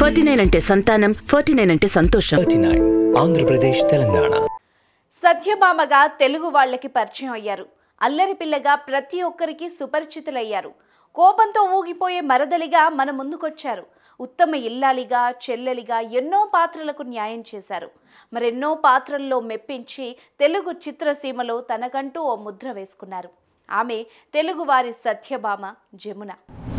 forty nine అంటే సంతానం forty nine అంటే సంతోషం థర్టీ నైన్ ఆంధ్రప్రదేశ్ తెలంగాణ సత్యభామగా తెలుగు వాళ్ళకి పరిచయం అయ్యారు అల్లరి పిల్లగా ప్రతి ఒక్కరికి సుపరిచితులయ్యారు కోపంతో ఊగిపోయే మరదలిగా మన ముందుకొచ్చారు ఉత్తమ ఇల్లాలిగా చెల్లెలిగా ఎన్నో పాత్రలకు న్యాయం చేశారు మరెన్నో పాత్రల్లో మెప్పించి తెలుగు చిత్రసీమలో తనకంటూ ఓ ముద్ర వేసుకున్నారు ఆమె తెలుగువారి సత్యభామ జమున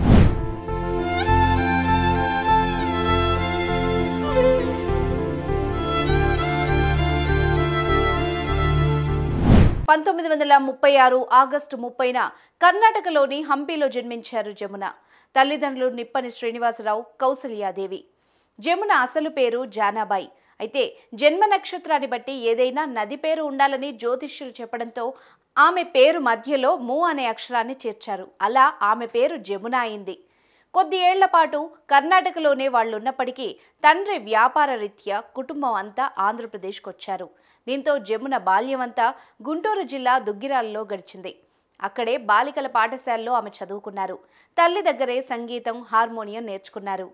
పంతొమ్మిది వందల ముప్పై ఆరు ఆగస్టు ముప్పైన కర్ణాటకలోని హంపీలో జన్మించారు జమున తల్లిదండ్రులు నిప్పని శ్రీనివాసరావు కౌసల్యాదేవి జమున అసలు పేరు జానాబాయి అయితే జన్మ నక్షత్రాన్ని బట్టి ఏదైనా నది పేరు ఉండాలని జ్యోతిష్యులు చెప్పడంతో ఆమె పేరు మధ్యలో ము అనే అక్షరాన్ని చేర్చారు అలా ఆమె పేరు జమున అయింది కొద్ది ఏళ్ల పాటు కర్ణాటకలోనే వాళ్ళున్నప్పటికీ తండ్రి వ్యాపార రీత్యా కుటుంబం అంతా ఆంధ్రప్రదేశ్కి వచ్చారు దీంతో జమున బాల్యమంతా గుంటూరు జిల్లా దుగ్గిరాలలో గడిచింది అక్కడే బాలికల పాఠశాలలో ఆమె చదువుకున్నారు తల్లి దగ్గరే సంగీతం హార్మోనియం నేర్చుకున్నారు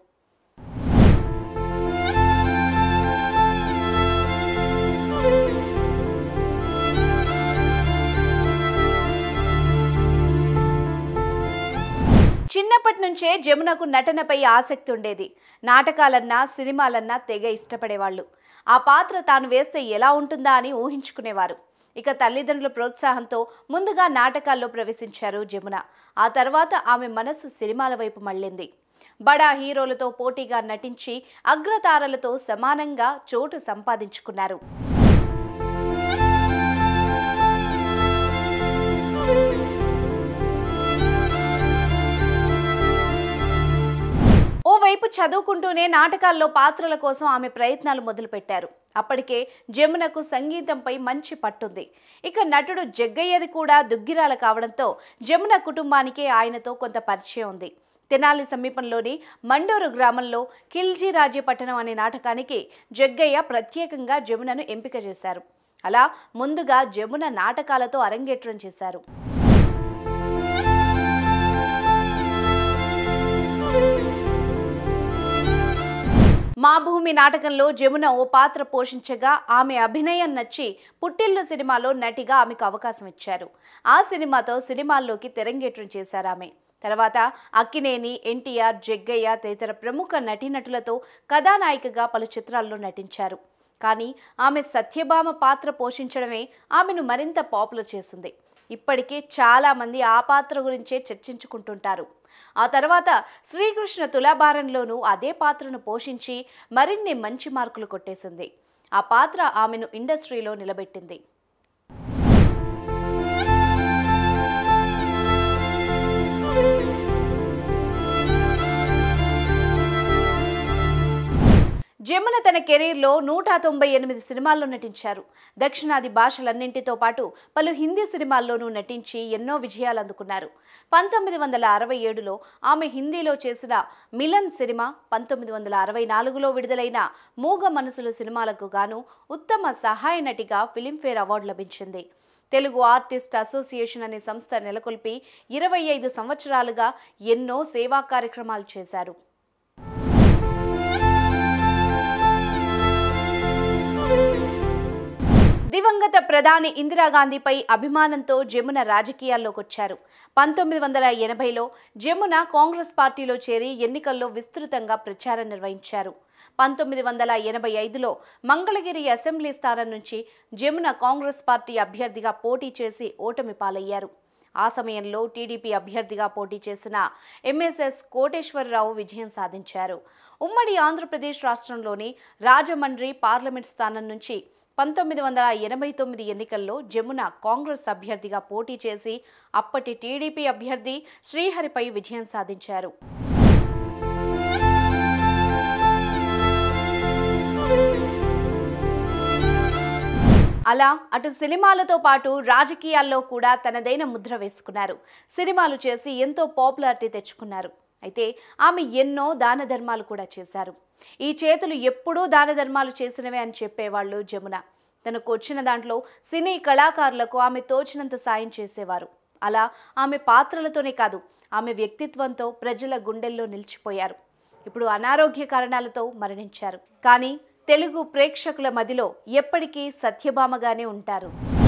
చిన్నప్పటి నుంచే జమునకు నటనపై ఆసక్తి ఉండేది నాటకాలన్నా సినిమాలన్నా తెగ ఇష్టపడేవాళ్ళు ఆ పాత్ర తాను వేస్తే ఎలా ఉంటుందా అని ఊహించుకునేవారు ఇక తల్లిదండ్రుల ప్రోత్సాహంతో ముందుగా నాటకాల్లో ప్రవేశించారు జమున ఆ తర్వాత ఆమె మనసు సినిమాల వైపు మళ్ళింది బడా హీరోలతో పోటీగా నటించి అగ్రతారలతో సమానంగా చోటు సంపాదించుకున్నారు ఓవైపు చదువుకుంటూనే నాటకాల్లో పాత్రల కోసం ఆమె ప్రయత్నాలు మొదలుపెట్టారు అప్పటికే జమునకు సంగీతంపై మంచి పట్టుంది ఇక నటుడు జగ్గయ్యది కూడా దుగ్గిరాల కావడంతో జమున కుటుంబానికే ఆయనతో కొంత పరిచయం ఉంది తెనాలి సమీపంలోని మండూరు గ్రామంలో కిల్జీ రాజ్యపట్టణం అనే నాటకానికి జగ్గయ్య ప్రత్యేకంగా జమునను ఎంపిక చేశారు అలా ముందుగా జమున నాటకాలతో అరంగేట్రం చేశారు మా భూమి నాటకంలో జమున ఓ పాత్ర పోషించగా ఆమె అభినయం నచ్చి పుట్టిల్లు సినిమాలో నటిగా ఆమెకు అవకాశం ఇచ్చారు ఆ సినిమాతో సినిమాల్లోకి తెరంగేట్రం చేశారు ఆమె తర్వాత అక్కినేని ఎన్టీఆర్ జగ్గయ్య తదితర ప్రముఖ నటీనటులతో కథానాయికగా పలు చిత్రాల్లో నటించారు కానీ ఆమె సత్యభామ పాత్ర పోషించడమే ఆమెను మరింత పాపులర్ చేసింది ఇప్పటికే చాలామంది ఆ పాత్ర గురించే చర్చించుకుంటుంటారు ఆ తర్వాత శ్రీకృష్ణ తులాభారంలోనూ అదే పాత్రను పోషించి మరిన్ని మంచి మార్కులు కొట్టేసింది ఆ పాత్ర ఆమెను ఇండస్ట్రీలో నిలబెట్టింది జమున తన కెరీర్లో నూట తొంభై ఎనిమిది సినిమాల్లో నటించారు దక్షిణాది భాషలన్నింటితో పాటు పలు హిందీ సినిమాల్లోనూ నటించి ఎన్నో విజయాలు అందుకున్నారు పంతొమ్మిది వందల అరవై ఏడులో ఆమె హిందీలో చేసిన మిలన్ సినిమా పంతొమ్మిది వందల అరవై నాలుగులో విడుదలైన మూగ మనసులు సినిమాలకు గాను ఉత్తమ సహాయ నటిగా ఫిలింఫేర్ అవార్డు లభించింది తెలుగు ఆర్టిస్ట్ అసోసియేషన్ అనే సంస్థ నెలకొల్పి ఇరవై ఐదు సంవత్సరాలుగా ఎన్నో సేవా కార్యక్రమాలు చేశారు దివంగత ప్రధాని ఇందిరాగాంధీపై అభిమానంతో జమున రాజకీయాల్లోకి వచ్చారు పంతొమ్మిది వందల ఎనభైలో జమున కాంగ్రెస్ పార్టీలో చేరి ఎన్నికల్లో విస్తృతంగా ప్రచారం నిర్వహించారు పంతొమ్మిది వందల ఎనభై ఐదులో మంగళగిరి అసెంబ్లీ స్థానం నుంచి జమున కాంగ్రెస్ పార్టీ అభ్యర్థిగా పోటీ చేసి ఓటమి పాలయ్యారు ఆ సమయంలో టీడీపీ అభ్యర్థిగా పోటీ చేసిన ఎంఎస్ఎస్ కోటేశ్వరరావు విజయం సాధించారు ఉమ్మడి ఆంధ్రప్రదేశ్ రాష్ట్రంలోని రాజమండ్రి పార్లమెంట్ స్థానం నుంచి పంతొమ్మిది వందల ఎనభై తొమ్మిది ఎన్నికల్లో జమున కాంగ్రెస్ అభ్యర్థిగా పోటీ చేసి అప్పటి టీడీపీ అభ్యర్థి శ్రీహరిపై విజయం సాధించారు అలా అటు సినిమాలతో పాటు రాజకీయాల్లో కూడా తనదైన ముద్ర వేసుకున్నారు సినిమాలు చేసి ఎంతో పాపులారిటీ తెచ్చుకున్నారు అయితే ఆమె ఎన్నో దాన ధర్మాలు కూడా చేశారు ఈ చేతులు ఎప్పుడూ దాన ధర్మాలు చేసినవే అని చెప్పేవాళ్ళు జమున తనకు వచ్చిన దాంట్లో సినీ కళాకారులకు ఆమె తోచినంత సాయం చేసేవారు అలా ఆమె పాత్రలతోనే కాదు ఆమె వ్యక్తిత్వంతో ప్రజల గుండెల్లో నిలిచిపోయారు ఇప్పుడు అనారోగ్య కారణాలతో మరణించారు కానీ తెలుగు ప్రేక్షకుల మదిలో ఎప్పటికీ సత్యభామగానే ఉంటారు